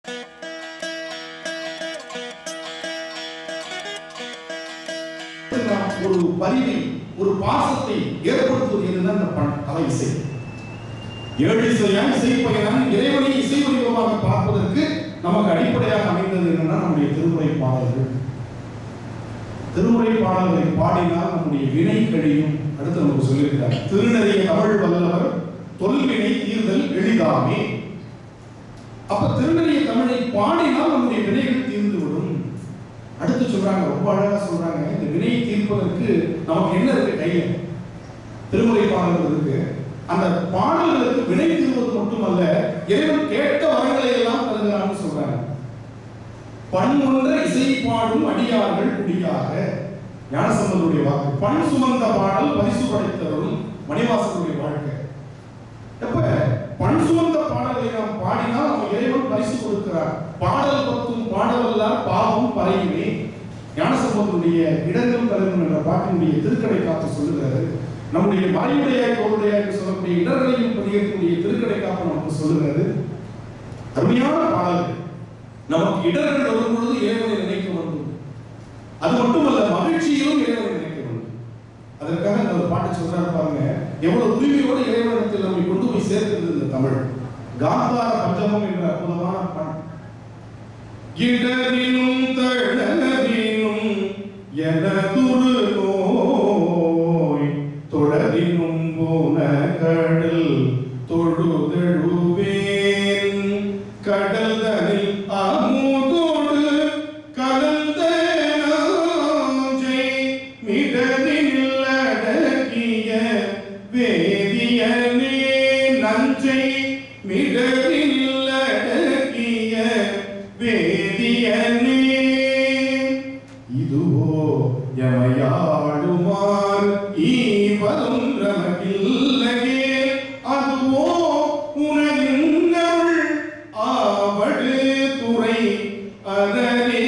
நாம் ஒரு பரிவை ஒரு பாசத்தை ஏற்படுத்துவது என்னதான் இந்த பண் கலை இசை ஏழு இசையான் இசை பயனான் இறைவனை இசை வடிவமாக பார்ப்பதற்கு நமக்கு அடிப்படையாக அமைந்தது என்னன்னா நம்முடைய திருமுறை பாடல்கள் திருமுறை பாடல்களை பாடினால் நம்முடைய வினை கழியும் அடுத்து நமக்கு சொல்லியிருக்கார் திருநெறிய தமிழ் வல்லவர் தொல்வினை தீர்தல் எளிதாமே அப்ப திருநெறிய தமிழை பாடினால் நம்முடைய வினைகள் தீர்ந்து விடும் அடுத்து சொல்றாங்க ரொம்ப அழகா சொல்றாங்க இந்த வினையை தீர்ப்பதற்கு நமக்கு என்ன இருக்கு கையில திருமுறை பாடல்கள் இருக்கு அந்த பாடல்களுக்கு வினை தீர்வது மட்டுமல்ல இறைவன் கேட்ட வரங்களை எல்லாம் தருகிறான்னு சொல்றாங்க பண்பொன்ற இசை பாடும் அடியார்கள் குடியாக ஞானசம்பந்தருடைய வாக்கு பண் சுமந்த பாடல் பரிசு படைத்தவரும் மணிவாசனுடைய வாழ்க்கை எப்ப பண் சுமந்த பாடலை நாம் பாடினால் நம்ம இறைவன் பரிசு கொடுக்கிறார் பாடல் பத்தும் பாடலெல்லாம் பாவம் பறையுமே ஞானசம்பந்தருடைய இடங்கள் கலரும் என்ற பாட்டினுடைய திருக்கடை காத்து சொல்லுகிறாரு நம்முடைய மறையுடையாய் பொருளுடையாய் என்று சொல்லக்கூடிய இடர்களையும் பதியக்கூடிய திருக்கடை காப்பு நமக்கு சொல்லுகிறது அருமையான பாடல்கள் நமக்கு இடர்கள் வரும் பொழுது இறைவனை நினைக்க வேண்டும் அது மட்டுமல்ல மகிழ்ச்சியிலும் இறைவனை நினைக்க வேண்டும் அதற்காக இந்த ஒரு பாட்டு சொல்றாரு பாருங்க எவ்வளவு உரிமையோடு இறைவனத்தில் நம்மை கொண்டு போய் சேர்க்கிறது இந்த தமிழ் காந்தார பஞ்சமம் என்ற அற்புதமான பாட்டு இடரினும் தழலினும் எனதுரு நோய் தொடரினும் போன கடல் தொழுதழுவேன் கடல் தனில் அமுதோடு கலந்த நாஞ்சை மிடரில் அடக்கிய வேதியனே நஞ்சை மிடரில் அடக்கிய வேதியனே இதுவோ எமையாடுமார் ஈவரும் நமக்கில்லையே அதுவோ உனதின்னருள் ஆவடு துறை அரணே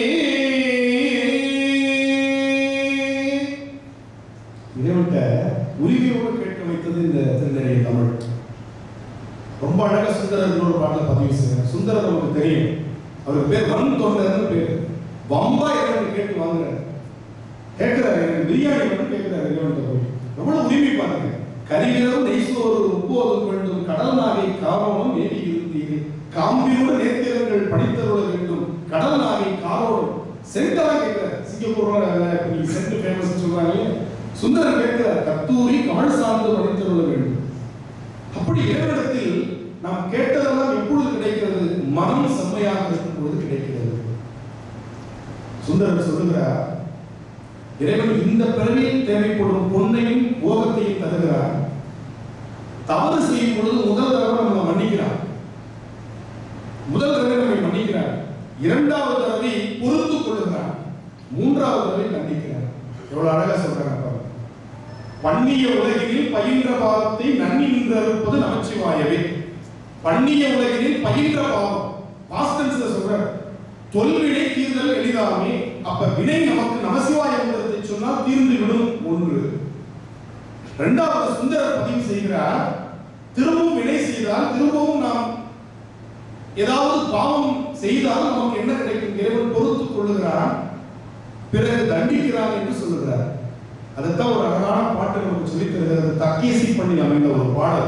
இறைவன்கிட்ட உரிமையோடு கேட்க வைத்தது இந்த திருநெறிய தமிழ் ரொம்ப அழகா சுந்தரர் இன்னொரு பாட்டில் பதிவு செய்யறார் சுந்தரர் நமக்கு தெரியும் அவருக்கு பேர் வன் தொண்டர்னு பேர் வம்பா இறைவன் கேட்டு வாங்குறாரு கேட்கிறாரு எனக்கு பிரியாணி மட்டும் கேட்கிறாரு இறைவன் போய் எவ்வளவு உரிமை பாருங்க கரிகிறம் நெய்சோறு உப்போதும் வேண்டும் கடல் நாகை காரோணம் ஏறி இருந்தீர்கள் காம்பியோடு நேர்த்தியவர்கள் படித்தருள வேண்டும் கடல் நாகை காரோணம் சென்டரா கேட்கிறார் சிங்கப்பூர்ல நீங்க சென்ட் ஃபேமஸ் சொல்றாங்க சுந்தரர் கேட்கிறார் கத்தூரி கமல் சார்ந்து படித்தருள வேண்டும் அப்படி இறைவனிடத்தில் நாம் கேட்டதெல்லாம் எப்பொழுது கிடைக்கிறது மனம் செம்மையாக இருக்கும் பொழுது கிடைக்கிறது சுந்தரர் சொல்லுகிறார் இறைவன் இந்த பிறவியில் தேவைப்படும் பொன்னையும் போகத்தையும் தருகிறார் தவறு செய்யும் பொழுது முதல் தடவை நம்ம மன்னிக்கிறார் முதல் தடவை நம்மை மன்னிக்கிறார் இரண்டாவது தடவை பொறுத்துக் கொள்ளுகிறார் மூன்றாவது தடவை கண்டிக்கிறார் எவ்வளவு அழகா சொல்றாங்க பாருங்க பண்ணிய உலகினில் பயின்ற பாவத்தை நன்னி நின்றறுப்பது நமச்சிவாயவே பண்ணிய உலகினில் பயின்ற பாவம் பாஸ்டன்ஸ்ல சொல்ற தொல்வினை தீர்தல் எளிதாமே அப்ப வினை நமக்கு நமசிவாய மந்திரத்தை சொன்னால் தீர்ந்து விடும் ஒன்று இரண்டாவது சுந்தரர் பதிவு செய்கிறார் திரும்பவும் வினை செய்தால் திரும்பவும் நாம் ஏதாவது பாவம் செய்தால் நமக்கு என்ன கிடைக்கும் இறைவன் பொறுத்துக் கொள்ளுகிறான் பிறகு தண்டிக்கிறான் என்று சொல்லுகிறார் அதைத்தான் ஒரு அழகான பாட்டு நமக்கு சொல்லித் தருகிறது தக்கீசி பண்ணி அமைந்த ஒரு பாடல்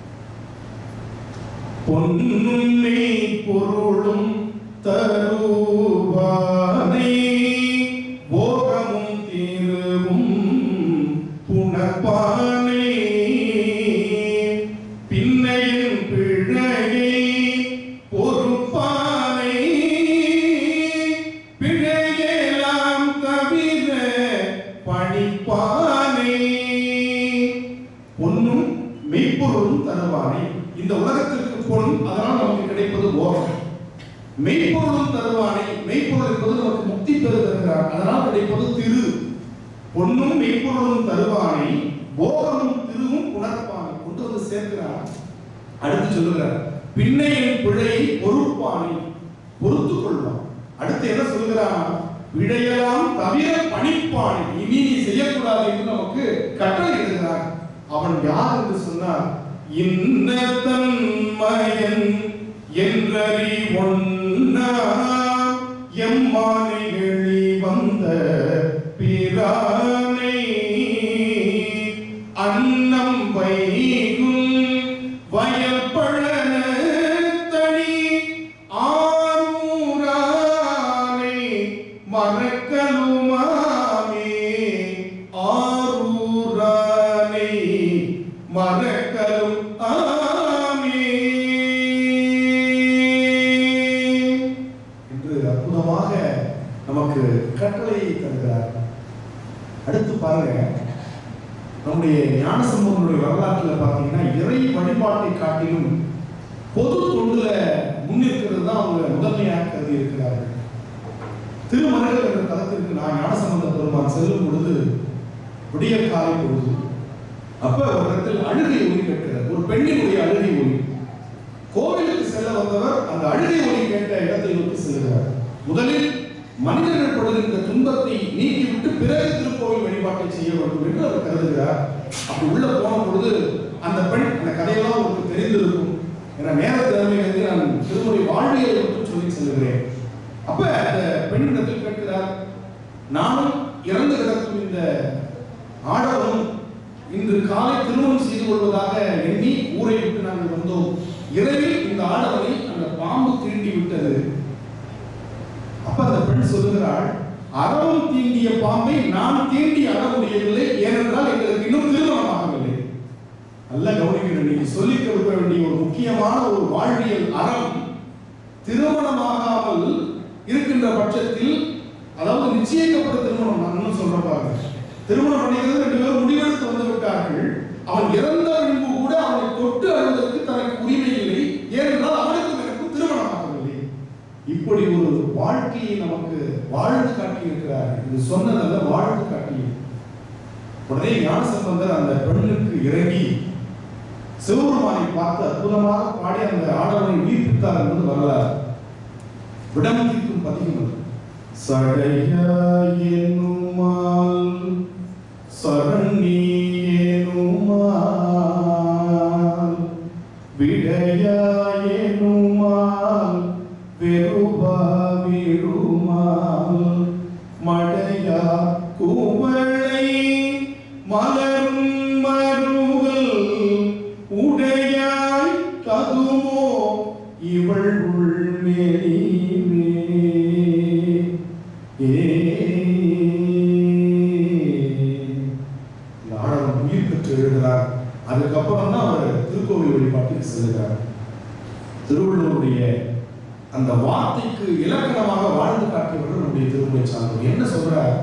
பொன்னும் பொருளும் தருவானை போகமும் தீருவும் புணப்பானை பின்னையின் பிழையை பொறுப்பானை பிழையெல்லாம் தவிர பணிப்பானை பொன்னும் மெய்ப்பொருளும் தருவானை இந்த உலகத்திற்கு பொன் அதனால் நமக்கு கிடைப்பது போகம் மெய்ப்பொருளும் தருவானை மெய்ப்பொருள் என்பது நமக்கு முக்தி பெறு தருகிறார் அதனால் கிடைப்பது திரு பொன்னும் மெய்ப்பொருளும் தருவானை போகமும் திருவும் உணர்ப்பானை கொண்டு வந்து சேர்க்கிறார் அடுத்து சொல்லுகிறார் பின்னையின் பிழையை பொறுப்பானை பொறுத்துக் கொள்வான் அடுத்து என்ன சொல்லுகிறான் பிழையெல்லாம் தவிர பணிப்பானை இனி நீ செய்யக்கூடாது என்று நமக்கு கட்டளை இடுகிறார் அவன் யார் என்று சொன்னார் இன்ன தன்மயன் என்றறி ஒன்னா எம்மானை எழி வந்த பிரானை அன்னம் வைகும் வயப்பழன தனி ஆரூரானை மறக்கலுமாமே ஆரூரானை மறக்கலும் ஆமே என்று அற்புதமாக நமக்கு கட்டளையை தருகிறார் அடுத்து பாருங்க நம்முடைய ஞானசம்பவனுடைய வரலாற்றில் பார்த்தீங்கன்னா இறை வழிபாட்டை காட்டிலும் பொது தொண்டுல முன்னிற்கிறது தான் அவங்க முதன்மையாக கருதி இருக்கிறார்கள் திருமணங்கள் என்ற தளத்திற்கு நான் ஞானசம்பந்த பெருமான் செல்லும் பொழுது விடிய காலை பொழுது அப்ப ஒரு இடத்தில் அழுகை ஒலி கேட்கிறது ஒரு பெண்ணினுடைய அழுகை ஒலி கோவிலுக்கு செல்ல வந்தவர் அந்த அழுகை ஒலி கேட்ட இடத்தை நோக்கி செல்கிறார் முதலில் மனிதர்கள் படுகின்ற துன்பத்தை நீக்கிவிட்டு பிறகு திருக்கோவில் வழிபாட்டை செய்ய வேண்டும் என்று அவர் கருதுகிறார் அப்படி உள்ள போன பொழுது அந்த பெண் அந்த கதையெல்லாம் உங்களுக்கு தெரிந்திருக்கும் என நேர திறமையிலிருந்து நான் திருமுறை வாழ்வியலை மட்டும் சொல்லி செல்கிறேன் அப்ப அந்த பெண்ணிடத்தில் கேட்கிறார் நானும் இறந்து கிடக்கும் இந்த ஆடவனும் இன்று காலை திருமணம் செய்து கொள்வதாக எண்ணி ஊரை விட்டு நாங்கள் வந்தோம் இரவில் இந்த ஆடவனை அந்த பாம்பு தீண்டி விட்டது அப்ப அந்த பெண் சொல்லுகிறாள் அறவும் தீண்டிய பாம்பை நான் தீண்டி அற முடியவில்லை ஏனென்றால் எங்களுக்கு இன்னும் திருமணம் ஆகவில்லை நல்ல கவனிக்கணும் நீங்க சொல்லிக் கொடுக்க வேண்டிய ஒரு முக்கியமான ஒரு வாழ்வியல் அறம் திருமணமாகாமல் இருக்கின்ற பட்சத்தில் அதாவது நிச்சயிக்கப்பட்ட திருமணம் நான் இன்னும் சொல்றேன் பாருங்க திருமணம் பண்ணிக்கிறது ரெண்டு பேரும் முடிவெடுத்து வந்து விட்டார்கள் அவன் இறந்த பின்பு கூட அவனை தொட்டு அழுவதற்கு தனக்கு உரிமை இல்லை ஏனென்றால் அவனுக்கும் எனக்கும் திருமணம் ஆகவில்லை இப்படி ஒரு வாழ்க்கையை நமக்கு வாழ்ந்து காட்டியிருக்கிறார் இது சொன்னதல்ல வாழ்ந்து காட்டி உடனே ஞானசம்பந்தர் அந்த பெண்ணுக்கு இறங்கி சிவபெருமானை பார்த்து அற்புதமாக பாடி அந்த ஆடவனை உயிர்ப்பித்தார் என்பது வரலாறு விடம் தீர்க்கும் பதிகம் அது சடையாயனுமால் சரணியேனுமால் விடையாயனுமால் வெறுபா விழுமால் மடையா குவளை மலரும் மருகல் உடையாய் கதுமோ இவள் உள்மெலிவே ஏ இந்த ஆடவன் உயிர் பெற்று எழுதுகிறார் அதுக்கப்புறம் தான் அவர் திருக்கோவில் வழிபாட்டுக்கு செல்கிறார் திருவள்ளுவருடைய அந்த வார்த்தைக்கு இலக்கணமாக வாழ்ந்து காட்டியவர்கள் நம்முடைய திருமுறை சார்ந்தவர் என்ன சொல்றார்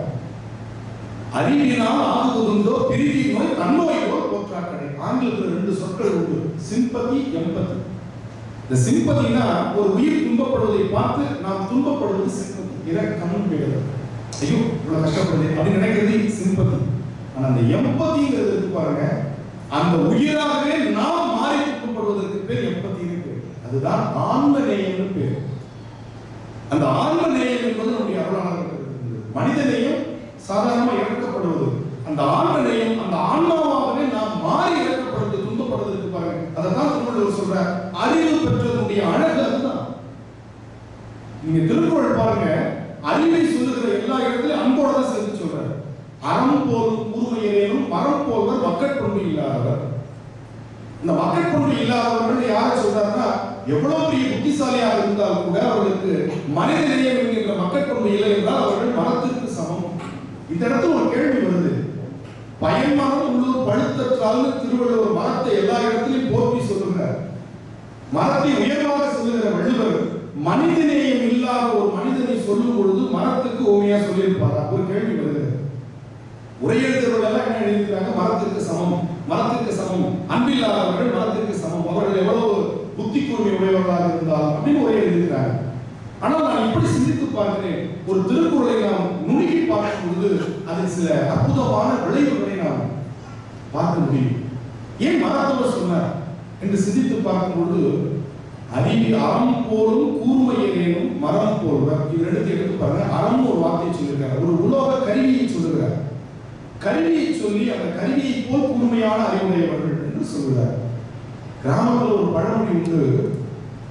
அறிவினால் ஆகுவதுண்டோ பிரிதி நோய் தன்னோய் போல் போற்றாக்கடை ஆங்கிலத்தில் ரெண்டு சொற்கள் உண்டு சிம்பதி எம்பதி இந்த சிம்பதினா ஒரு உயிர் துன்பப்படுவதை பார்த்து நாம் துன்பப்படுவது சிம்பதி இரக்கம் பேர் ஐயோ இவ்வளவு கஷ்டப்படுது அப்படின்னு நினைக்கிறது சிம்பதி ஆனா அந்த எம்பதிங்கிறது இருக்கு பாருங்க அந்த உயிராகவே நாம் மாறி துன்பப்படுவதற்கு பேர் எம்பதி இருக்கு அதுதான் ஆன்ம நேயம்னு பேர் அந்த ஆன்ம நேயம் என்பது நம்முடைய அருளாளர்கள் மனித நேயம் சாதாரணமா இறக்கப்படுவது அந்த ஆன்ம நேயம் அந்த ஆன்மாவாகவே நாம் மாறி இறக்கப்படுவது துன்பப்படுவதற்கு பாருங்க அதை தான் திருவள்ளுவர் சொல்ற அறிவு பெற்றதனுடைய அழகு அதுதான் நீங்க திருக்குறள் பாருங்க அறிவை சொல்லுகிற எல்லா இடத்துலயும் அன்போட தான் சேர்த்து சொல்றாரு அறம் போலும் கூர்மையரேனும் மரம் போல்வர் மக்கட்பண்பு இல்லாதவர் இந்த மக்கட்பண்பு இல்லாதவர்கள் யாரை சொல்றாருன்னா எவ்வளவு பெரிய புத்திசாலியாக இருந்தால் கூட அவர்களுக்கு மனித நேயம் என்கின்ற மக்கட்பண்பு இல்லை என்றால் அவர்கள் மரத்திற்கு சமம் இந்த இடத்துல ஒரு கேள்வி வருது பயன்மரம் உள்ளூர் பழுத்தற்றால்னு திருவள்ளுவர் மரத்தை எல்லா இடத்திலையும் போற்றி சொல்லுகிறார் மரத்தை உயர்வாக சொல்லுகிற வள்ளுவர் மனித நேயம் இல்லாத ஒரு மனிதனை சொல்லும் பொழுது மரத்துக்கு உண்மையா சொல்லியிருப்பாரா ஒரு கேள்வி வருகிறது உரையெழுத்தவர்கள் எல்லாம் என்ன எழுதியிருக்காங்க மரத்திற்கு சமம் மரத்திற்கு சமம் அன்பில்லாதவர்கள் மரத்திற்கு சமம் அவர்கள் எவ்வளவு புத்தி கூர்மை உடையவர்களாக இருந்தால் அப்படின்னு உரை எழுதியிருக்கிறாங்க ஆனால் நான் இப்படி சிந்தித்து பார்க்கிறேன் ஒரு திருக்குறளை நாம் நுணுகி பார்க்கும் பொழுது அதில் சில அற்புதமான விளைவுகளை நாம் பார்க்க முடியும் ஏன் மரத்தவர் சொன்னார் என்று சிந்தித்து பார்க்கும் பொழுது அறிவி அறம் போலும் கூர்மையேனும் மரம் போல்வர் இது ரெண்டுத்தை எடுத்து பாருங்க அறம் ஒரு வார்த்தையை சொல்லியிருக்காரு ஒரு உலோக கருவியை சொல்லுகிறார் கருவியை சொல்லி அந்த கருவியை போல் கூர்மையான அறிவுடையவர்கள் என்று சொல்கிறார் கிராமத்தில் ஒரு பழமொழி உண்டு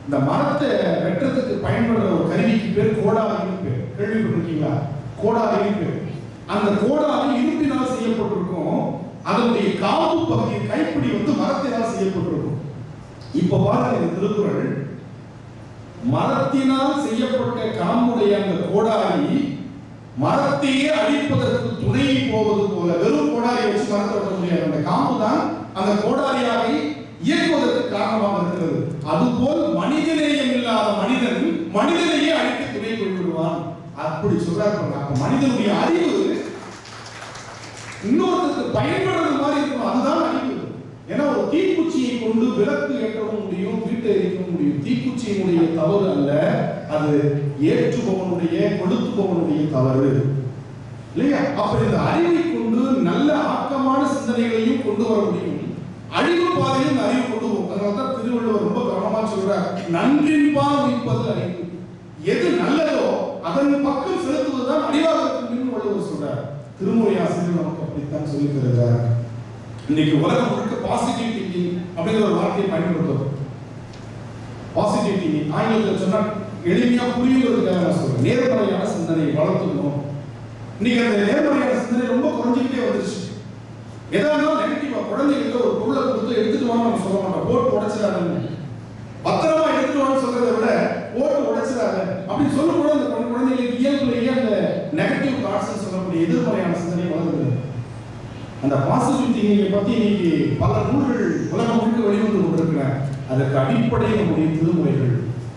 இந்த மரத்தை வெட்டுறதுக்கு பயன்படுற ஒரு கருவிக்கு பேர் கோடாரின்னு பேர் கேள்விப்பட்டிருக்கீங்களா கோடாரின்னு பேர் அந்த கோடாரி இரும்பினால் செய்யப்பட்டிருக்கும் அதனுடைய காம்பு பகுதி கைப்பிடி வந்து மரத்தினால் செய்யப்பட்டிருக்கும் இப்ப பாருங்க இந்த திருக்குறள் மரத்தினால் செய்யப்பட்ட காம்புடைய அந்த கோடாரி மரத்தையே அழிப்பதற்கு துணை போவது போல வெறும் கோடாரியை வச்சு மரத்தை வெட்ட முடியாது அந்த காம்பு தான் அந்த கோடாரியாக இயக்குவதற்கு காரணமாக இருக்கிறது அதுபோல் மனிதநேயம் இல்லாத மனிதன் மனிதனையே அழிக்க துணை போய் விடுவான் அப்படி சொல்றாரு பாருங்க. அப்ப மனிதனுடைய அறிவு இன்னொருத்தருக்கு பயன்படுறது மாதிரி இருக்கணும் அதுதான் அறிவு ஏன்னா ஒரு தீக்குச்சியை கொண்டு விளக்கு ஏற்றவும் முடியும் வீட்டை எரிக்கவும் முடியும் தீக்குச்சியினுடைய தவறு அல்ல அது ஏற்றுபவனுடைய கொளுத்துபவனுடைய தவறு இல்லையா அப்ப இந்த அறிவை கொண்டு நல்ல ஆக்கமான சிந்தனைகளையும் கொண்டு வர முடியும் அழிவு பாதையும் இந்த அறிவு கொண்டு போகும் அதனால தான் திருவள்ளுவர் ரொம்ப கவனமா சொல்றார் நன்றின்பா வைப்பது அறிவு எது நல்லதோ அதன் பக்கம் செலுத்துவதுதான் அறிவாக இருக்கும் வள்ளுவர் சொல்றார் திருமுறை ஆசிரியர் நமக்கு அப்படித்தான் சொல்லி தருகிறார் இன்னைக்கு உலகம் முழுக்க பாசிட்டிவ் திங்கிங் அப்படிங்கிற ஒரு வார்த்தையை பயன்படுத்துறோம் பாசிட்டிவ் திங்கிங் ஆங்கிலத்தில் சொன்னா எளிமையா புரியுங்கிறதுக்காக நான் சொல்றேன் நேர்மறையான சிந்தனையை வளர்த்துக்கணும் இன்னைக்கு அந்த நேர்மறையான சிந்தனை ரொம்ப குறைஞ்சிக்கிட்டே வந்துருச்சு எதா இருந்தாலும் நெகட்டிவா குழந்தைகிட்ட ஒரு பொருளை கொடுத்து எடுத்துட்டு வான்னு நம்ம சொல்ல மாட்டோம் போட்டு உடைச்சிடாதுன்னு பத்திரமா எடுத்துட்டு வான்னு சொல்றதை விட போட்டு உடைச்சிடாத அப்படின்னு சொல்லும் போது அந்த குழந்தை- குழந்தைகளுக்கு இயல்புலேயே அந்த நெகட்டிவ் தாட்ஸ் சொல்லக்கூடிய எதிர்மறையான சிந்தனை வளருது அந்த பாசிட்டிவ் திங்கிங்கை பத்தி இன்னைக்கு பல நூல்கள் உலகம் முழுக்க வெளிவந்து கொண்டிருக்கிறேன் அதற்கு அடிப்படை நம்முடைய திருமுறைகள்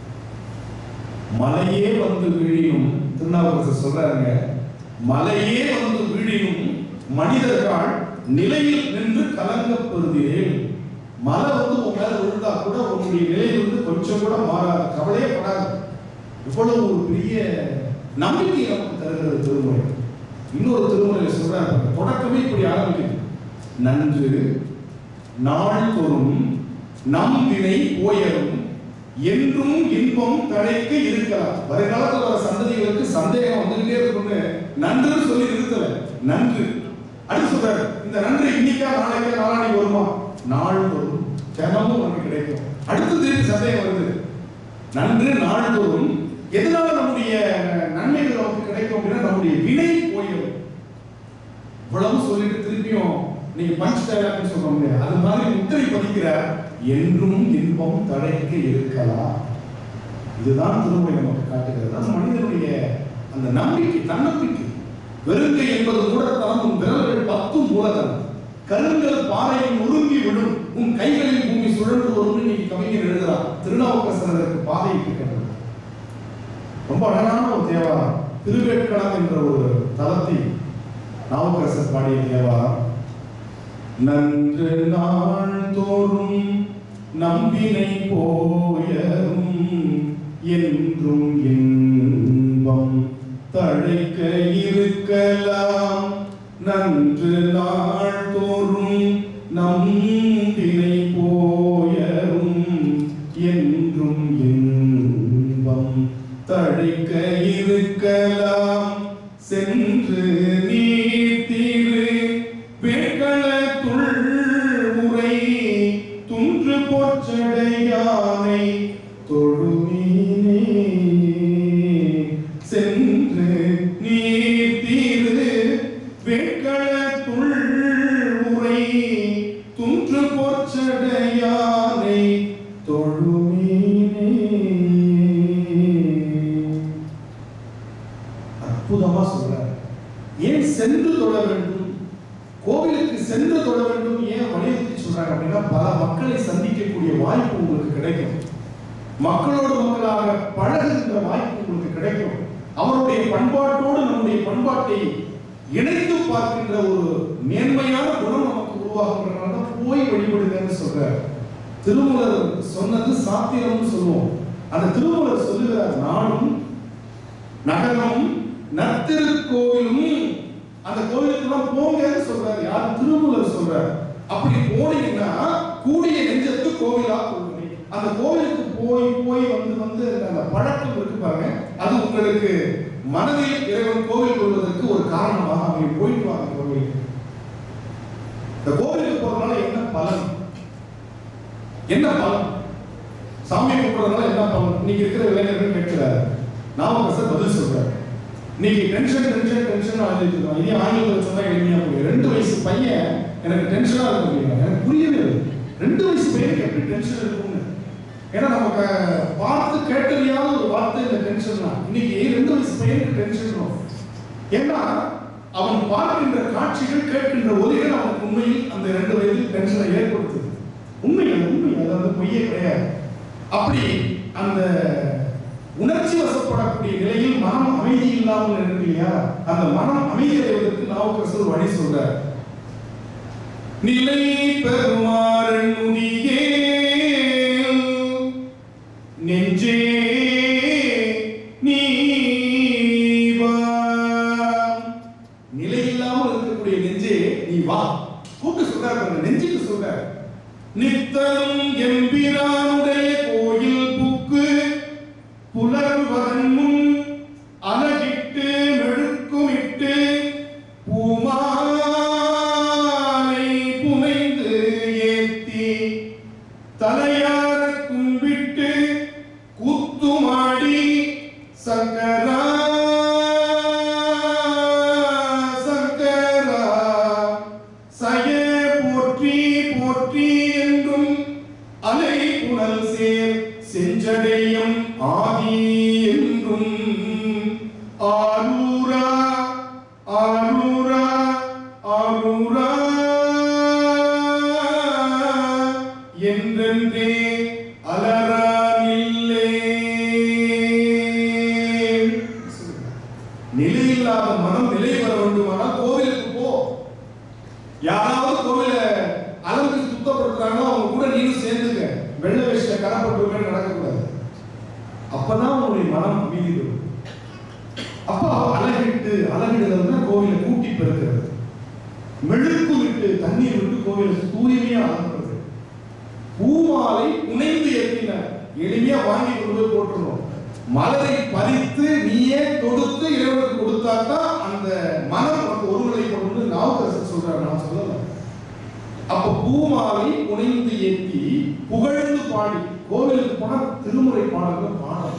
மலையே வந்து வீழினும் திருநாவுக்கரசர் சொல்றாருங்க மலையே வந்து வீழினும் மனிதர்கள் நிலையில் நின்று கலங்க பெறுகிறேன் மலை வந்து உன் மேல விழுந்தா கூட உன்னுடைய நிலையில் வந்து கொஞ்சம் கூட மாறாது கவலையே படாது இவ்வளவு ஒரு பெரிய நம்பிக்கை நமக்கு தருகிறது திருமுறை இன்னொரு திருமுறையில் சொல்றாரு பாருங்க, தொடக்கமே இப்படி ஆரம்பிக்குது நன்று நாள்தோறும் நம் வினை போயரும் என்றும் இன்பம் தழைக்க இருக்கலாம் வருங்காலத்தில் வர சந்ததிகளுக்கு சந்தேகம் வந்துகிட்டே இருக்கும்னு நன்று சொல்லி நிறுத்தல நன்று அடுத்து சொல்றாரு இந்த நன்று இன்னைக்கா நாளைக்கா நாளானைக்கு வருமா நாள்தோறும் தினமும் நமக்கு கிடைக்கும் அடுத்து திருப்பி சந்தேகம் வருது நன்று நாள்தோறும் எதனால நம்முடைய நன்மைகள் நமக்கு கிடைக்கும் அப்படின்னா நம்முடைய வினை போயிடும் இவ்வளவு சொல்லிட்டு திருப்பியும் நீங்க பஞ்ச் டயலாக்னு சொல்ல முடியாது அது மாதிரி முத்திரை பதிக்கிற என்றும் இன்பம் தடைக்க இருக்கலாம் இதுதான் திருமுறை நமக்கு காட்டுகிறது அது மனிதனுடைய அந்த நம்பிக்கை தன்னம்பிக்கை வெறுங்கை என்பது மூடத்தனம் உன் விரல்கள் பத்தும் மூலதனம் கருங்கல் பாறையில் நொறுங்கி விடும் உன் கைகளில் பூமி சுழன்று வரும் இன்னைக்கு கவிஞர் எழுதுறார் திருநாவுக்கரசர் அதற்கு பாதை இருக்கின்றது ரொம்ப அழகான ஒரு தேவாரம் திருவேட்களம் என்ற ஒரு தலத்தில் நாவுக்கரசர் பாடிய தேவாரம் நன்று நாள் தோறும் நம்பினை போயரும் என்றும் இன்பம் தழைக்க இருக்கலாம் நன்று நாள் தோறும் நம்பினை போயரும் என்றும் இன்பம் தழைக்க இருக்கலாம் சென்று நீத்திரு வேட்களத்துள் உரை துன்று பொச்சடையானை தொழுமீனே சென்று நீத்திரு வேட்களத்துள் உரை துன்று பொச்சடையானை தொழுமீனே அற்புதமா சொல்றாரு ஏன் சென்று தொழ வேண்டும் கோவிலுக்கு சென்று தொழ வேண்டும் ஏன் வலியுறுத்தி சொல்றாங்க அப்படின்னா பல மக்களை சந்திக்கக்கூடிய வாய்ப்பு உங்களுக்கு கிடைக்கும் மக்களோடு மக்களாக பழகுகின்ற வாய்ப்பு உங்களுக்கு கிடைக்கும் அவருடைய பண்பாட்டோடு நம்முடைய பண்பாட்டை இணைத்து பார்க்கின்ற ஒரு மேன்மையான குணம் நமக்கு உருவாகுன்றதுனால தான் போய் வழிபடுங்கன்னு சொல்றார் திருமூலர் சொன்னது சாத்திரம்னு சொல்லுவோம் அந்த திருமூலர் சொல்லுகிறார் நானும் நகரம் நத்திருக்கோயிலும் அந்த கோயிலுக்குலாம் போங்கன்னு சொல்றாரு யார் திருமூலர் சொல்றாரு அப்படி போனீங்கன்னா கூடிய நெஞ்சத்து கோவிலா கொள்ளுமே அந்த கோவிலுக்கு போய் போய் வந்து வந்து அந்த பழக்கம் இருக்கு பாருங்க அது உங்களுக்கு மனதில் இறைவன் கோவில் கொள்வதற்கு ஒரு காரணமாக அவங்க போயிட்டு வாங்க கோவிலுக்கு இந்த கோவிலுக்கு போறதுனால என்ன பலன் என்ன பலன் சாமி கும்பிடுறதுனால என்ன இன்னைக்கு இருக்கிற இளைஞர்கள் கேட்கிறாரு நாமக்கரசர் பதில் சொல்றாரு இன்னைக்கு டென்ஷன் டென்ஷன் டென்ஷன் ஆகிட்டு இருக்கோம் இதே ஆங்கிலத்தில் சொன்னா எளிமையா புரியும் ரெண்டு வயசு பையன் எனக்கு டென்ஷனா இருக்க முடியும் எனக்கு புரியவே இல்லை ரெண்டு வயசு பையனுக்கு எப்படி டென்ஷன் இருக்கும்னு ஏன்னா நமக்கு பார்த்து கேட்டறியாத ஒரு வார்த்தை இந்த டென்ஷன் தான் இன்னைக்கு ரெண்டு வயசு பையனுக்கு டென்ஷன் வரும் ஏன்னா அவன் பார்க்கின்ற காட்சிகள் கேட்கின்ற ஒலிகள் அவனுக்கு உண்மையில் அந்த ரெண்டு வயதில் டென்ஷனை ஏற்படுத்துது உண்மை அது உண்மை அது வந்து பொய்யே கிடையாது அப்படி அந்த உணர்ச்சி வசப்படக்கூடிய நிலையில் மனம் அமைதி இல்லாமல் இருக்கு இல்லையா அந்த மனம் அமைதி அடைவதற்கு நாவுக்கரசர் ஒரு வழி சொல்றார் நிலை பெறுமாறன் நுதியே நெஞ்சே நீ வா. நிலை இல்லாமல் இருக்கக்கூடிய நெஞ்சே நீ வா கூப்பிட்டு சொல்றாரு பாருங்க, நெஞ்சுக்கு சொல்றாரு நித்தலும் எம்பிரானுடைய கோயில் புக்கு புலர்வதன் முன் அலகிட்டு மெழுக்குமிட்டு பூமாலை புனைந்து ஏத்தி தலையார கும்பிட்டு கூத்துமாடி சங்கரா சங்கரா சய போற்றி போற்றி என்றும் அலை புனல் சேர் செஞ்சடையும் ஆதி என்றும் ஆரூரா ஆரூரா ஆரூரா என்றென்றே அலறானில்லே நிலையில்லாத மனம் நிலை பெற வேண்டுமானால் கோவிலுக்கு போ யாராவது கோவில அலங்கரித்து சுத்தப்படுத்துறாங்களோ அவங்க கூட நீனும் சேர்ந்துக்க வெள்ளை வேஷ்ட கரப்பட்டு நடக்கக்கூடாது அப்பதான் உங்களுடைய மனம் அமைதி பெறும் அப்ப அழகிட்டு அழகிடுதல்னா கோவிலை கூட்டி பெருக்கிறது மெழுக்கு விட்டு தண்ணீர் விட்டு கோவிலை தூய்மையா அலங்குறது பூமாலை புனைந்து ஏற்றினார் எளிமையா வாங்கி கொண்டு போய் போட்டுருணும் மலரை பறித்து நீயே தொடுத்து இறைவனுக்கு கொடுத்தா தான் அந்த மனம் உனக்கு ஒருநிலைப்படும் நாவுக்கரசர் சொல்றாரு நான் சொல்லல அப்ப பூமாலை புனைந்து ஏற்றி புகழ்ந்து பாடி கோவிலுக்கு போனா திருமுறை பாடல்கள் பாடல்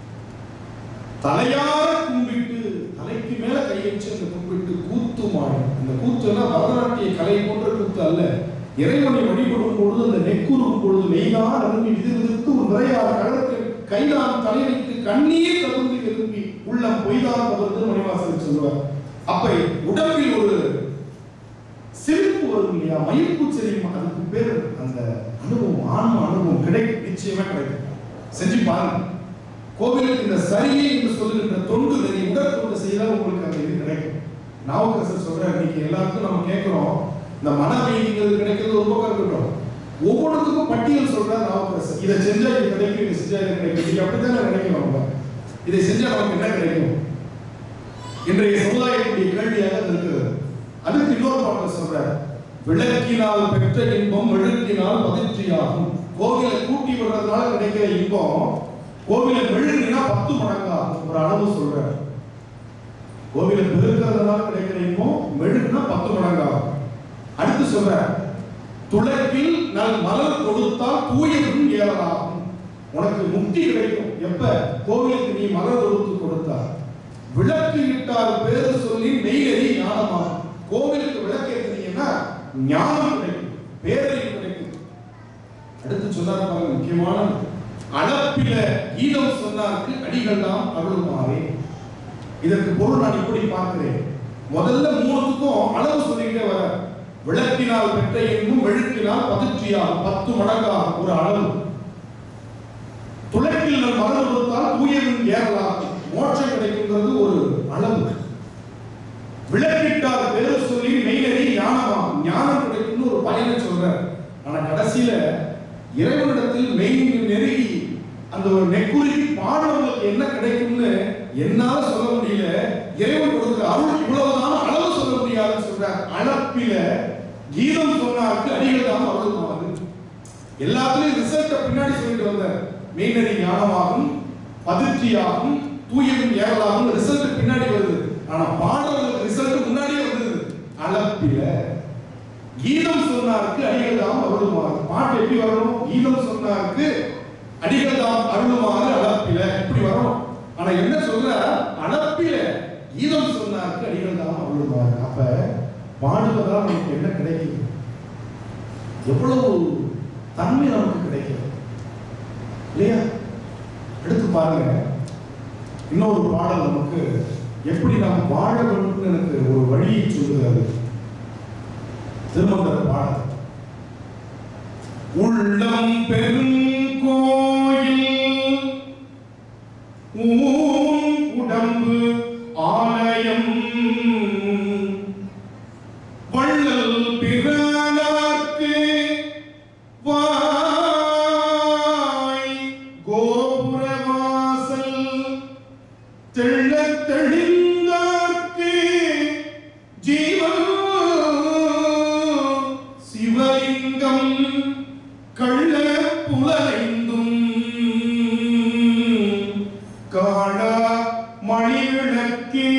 தலையார கும்பிட்டு தலைக்கு மேல கை வச்சு அந்த கும்பிட்டு கூத்து மாடி அந்த கூத்துனா பரதநாட்டிய கலை போன்ற கூத்து அல்ல இறைவனை வழிபடும் பொழுது அந்த நெக்குறும் பொழுது மெய்தான் அரும்பி விது விதிர்த்து ஒரு நிறையார் கடலுக்கு கைதான் தலை வைத்து கண்ணீர் தகுந்து விரும்பி உள்ளம் பொய்தான் தவிர்த்து மணிவாசல் சொல்லுவார் அப்ப உடம்பில் ஒரு சிரிப்பு வரும் இல்லையா மயிர்ப்பு செறியும் அதுக்கு பேர் அந்த அனுபவம் ஆன்ம அனுபவம் கிடைக்கும் நிச்சயமா கிடைக்கும் செஞ்சு பாருங்க கோவிலுக்கு இந்த சரியை என்று சொல்லுகின்ற தொண்டு நெறி உடற்கொண்டு செய்தால் உங்களுக்கு அந்த இது கிடைக்கும் நாவுக்கரசர் சொல்றாரு இன்னைக்கு எல்லாருக்கும் நம்ம கேட்கிறோம் இந்த மன அமைதிங்கிறது கிடைக்கிறது ஒரு பக்கம் இருக்கட்டும் ஒவ்வொன்றுத்துக்கும் பட்டியல் சொல்றாரு நாவுக்கரசர் இதை செஞ்சா இது கிடைக்கும் இதை செஞ்சா இது கிடைக்கும் இது அப்படித்தானே நினைக்கிறோம் நம்ம இதை செஞ்சா நமக்கு என்ன கிடைக்கும் இன்றைய சமுதாயத்துடைய கேள்வியாக அது இருக்கிறது அதுக்கு இன்னொரு பாடல் சொல்றாரு விளக்கினால் பெற்ற இன்பம் மெழுக்கினால் பதிர்ச்சியாகும் கோவிலை கூட்டி விடுறதுனால கிடைக்கிற இன்பம் கோவிலை மெழுகினா பத்து மடங்காகும் ஒரு அளவு சொல்றாரு கோவிலை பெருக்கிறதுனால கிடைக்கிற இன்பம் மெழுகுனா பத்து மடங்காகும் அடுத்து சொல்றார் துளக்கில் நல் மலர் கொடுத்தால் தூயதும் ஏறலாகும் உனக்கு முக்தி கிடைக்கும் எப்ப கோவிலுக்கு நீ மலர் கொடுத்து கொடுத்தா விளக்கு இட்டார் பேரு சொல்லி மெய்யறி ஞானமாகும் கோவிலுக்கு விளக்கு ஏற்றினீங்கன்னா ஞானம் கிடைக்கும் பேரறிவு கிடைக்கும் அடுத்து சொன்னார் பாருங்க முக்கியமான அளப்பில கீதம் சொன்னாருக்கு அடிகள்லாம் அருளுமாறே இதற்கு பொருள் நான் இப்படி பார்க்கிறேன் முதல்ல மூணுத்துக்கும் அளவு சொல்லிக்கிட்டே வர விளக்கினால் பெற்ற எங்கும் வெழுக்கினால் பதிற்றியால் பத்து மடங்காக ஒரு அளவு துளக்கில் நம் மரம் கொடுத்தால் தூயவின் ஏறலாம் மோட்சம் கிடைக்குங்கிறது ஒரு அளவு விளக்கிட்டால் பேரு சொல்லி மெய்நெறி ஞானமா ஞானம் கிடைக்கும்னு ஒரு பயனை சொல்றார் ஆனா கடைசியில இறைவனிடத்தில் மெய் நெருங்கி அந்த ஒரு நெக்குருகி பாடுறவங்களுக்கு என்ன கிடைக்கும்னு என்னால சொல்ல முடியல இறைவன் கொடுக்கிற அருள் இவ்வளவுதான் அளவு சொல்ல முடியாதுன்னு சொல்றார் அளப்பில கீதம் சொன்னாருக்கு அடிகள் தான் அருளுமாறு எல்லாத்துலயும் ரிசல்ட்ட பின்னாடி சொல்லிட்டு வந்தார் மெய்நெறி ஞானமாகும் பதிர்ச்சியாகும் தூயவின் ஏறலாகும் ரிசல்ட் பின்னாடி வருது ஆனா பாடல்களுக்கு ரிசல்ட் முன்னாடியே வந்தது அளப்பில கீதம் சொன்னாருக்கு அடிகள் தான் அருளுமாறு பாட்டு எப்படி வரணும் கீதம் சொன்னாருக்கு அடிகள் தாம் அருளுமாறு அளப்பில இப்படி வரணும் ஆனா என்ன சொல்ற அளப்பில கீதம் சொன்னாருக்கு அடிகள் தாம் அருளுமாறு அப்ப பாடுவதால் நமக்கு என்ன கிடைக்கும் எவ்வளவு தன்மை நமக்கு கிடைக்கிறது இல்லையா எடுத்து பாருங்க இன்னொரு பாடல் நமக்கு எப்படி நாம் வாழ வேண்டும் எனக்கு ஒரு வழியை சொல்லுகிறது திருமந்திர பாடல் உள்ளம் பெருங்கோயில் ஊன் உடம்பு ஆலயம் வள்ளல் பிறனார்க்கு வாய் கோபுரவாசல் தெள்ளத் தெளிந்தார்க்கு ஜீவன் சிவலிங்கம் கள்ள புலனைந்தும் காண மணிவிளக்கே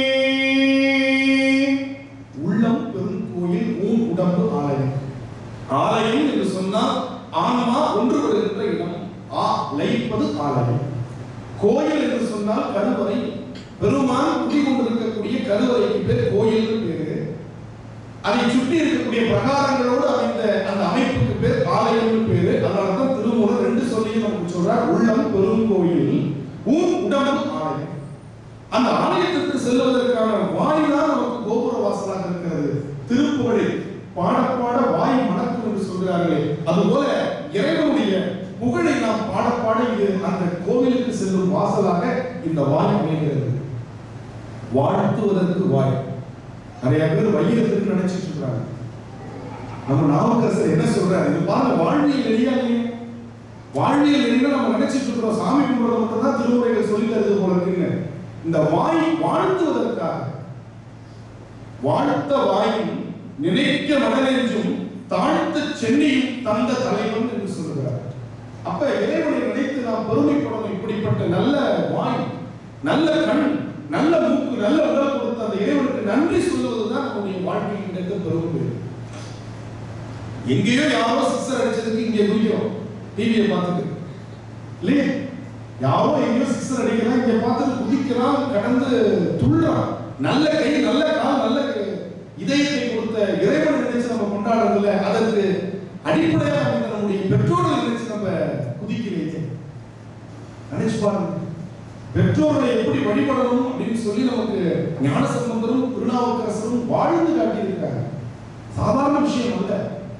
உள்ளம் பெருங்கோயில் ஊன் உடம்பு ஆலயம் ஆலயம் என்று சொன்னால் ஆன்மா ஒன்று வருகின்ற இடம் ஆ லயிப்பது ஆலயம் கோயில் என்று சொன்னால் கருவறை பெருமான் குடிகொண்டிருக்கக்கூடிய கருவறைக்கு பேர் கோயில் பேரு அதை சுற்றி இருக்கக்கூடிய பிரகாரங்களோடு அமைந்த அந்த அமைப்புக்கு பேர் ஆலயம்னு பேரு அதனால தான் திருமூலர் ரெண்டு சொல்லியும் நமக்கு சொல்றார் உள்ளம் பெருங்கோயில் ஊன் உடம்பு ஆலயம் அந்த ஆலயத்திற்கு செல்வதற்கான வாய் தான் நமக்கு கோபுர வாசலாக இருக்கிறது திருப்புகழில் பாட பாட வாய் மணக்கும் என்று சொல்கிறார்களே அதுபோல இறைவனுடைய புகழை நாம் பாட பாட இது அந்த கோவிலுக்கு செல்லும் வாசலாக இந்த வாய் அமைகிறது வாழ்த்துவதற்கு வாய் நிறைய பேர் வையத்துக்கு நினைச்சிட்டு இருக்காங்க நம்ம நாமக்கரசர் என்ன சொல்றாரு இது பாருங்க வாழ்வியல் நெறியா இல்லையா வாழ்வியல் நெறியா நம்ம நினைச்சிட்டு இருக்கிறோம் சாமி கும்பிட மட்டும் தான் திருமுறைகள் சொல்லி தருது போல இருக்குங்க இந்த வாய் வாழ்த்துவதற்காக வாழ்த்த வாயும் நினைக்க மனநெஞ்சும் தாழ்த்த சென்னியும் தந்த தலைவன் என்று சொல்லுகிறார் அப்ப இறைவனை நினைத்து நாம் பெருமைப்படணும் இப்படிப்பட்ட நல்ல வாய் நல்ல கண் நல்ல மூக்கு நல்ல உடல் கொடுத்த அந்த இறைவனுக்கு நன்றி சொல்லுவதுதான் நம்முடைய வாழ்க்கையில் கிடைத்த பெருமை எங்கேயோ யாரோ சிக்ஸர் அடிச்சதுக்கு இங்கே குதிக்கிறோம் டிவியை பார்த்துட்டு இல்லையே யாரோ எங்கேயோ சிக்ஸர் அடிக்கிறான் இங்க பார்த்துட்டு குதிக்கிறான் கடந்து துள்ளான் நல்ல கை நல்ல கால் நல்ல கை- இதயத்தை கொடுத்த இறைவனை நினைச்சு நம்ம கொண்டாடுறதில்ல அதற்கு அடிப்படையாக அமைந்த நம்முடைய பெற்றோர்களை நினைச்சு நம்ம குதிக்கலையே நினைச்சு பாருங்க பெற்றோர்களை எப்படி வழிபடணும் அப்படின்னு சொல்லி நமக்கு ஞானசம்பந்தரும் திருநாவுக்கரசரும் வாழ்ந்து காட்டியிருக்காங்க சாதாரண விஷயம் அல்ல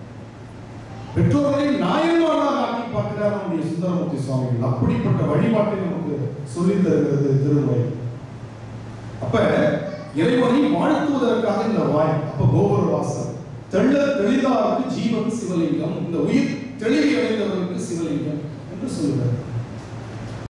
பெற்றோர்களை நாயன்மாராக ஆக்கி பார்க்கிறார் நம்முடைய சுந்தரமூர்த்தி சுவாமிகள் அப்படிப்பட்ட வழிபாட்டை நமக்கு சொல்லித் தருகிறது திருமுறை அப்ப இறைவனை வாழ்த்துவதற்காக இந்த வாய் அப்ப கோபுர வாசல் தெள்ள தெளிதாருக்கு ஜீவன் சிவலிங்கம் இந்த உயிர் தெளிவை அடைந்தவருக்கு சிவலிங்கம் என்று சொல்லுகிறார்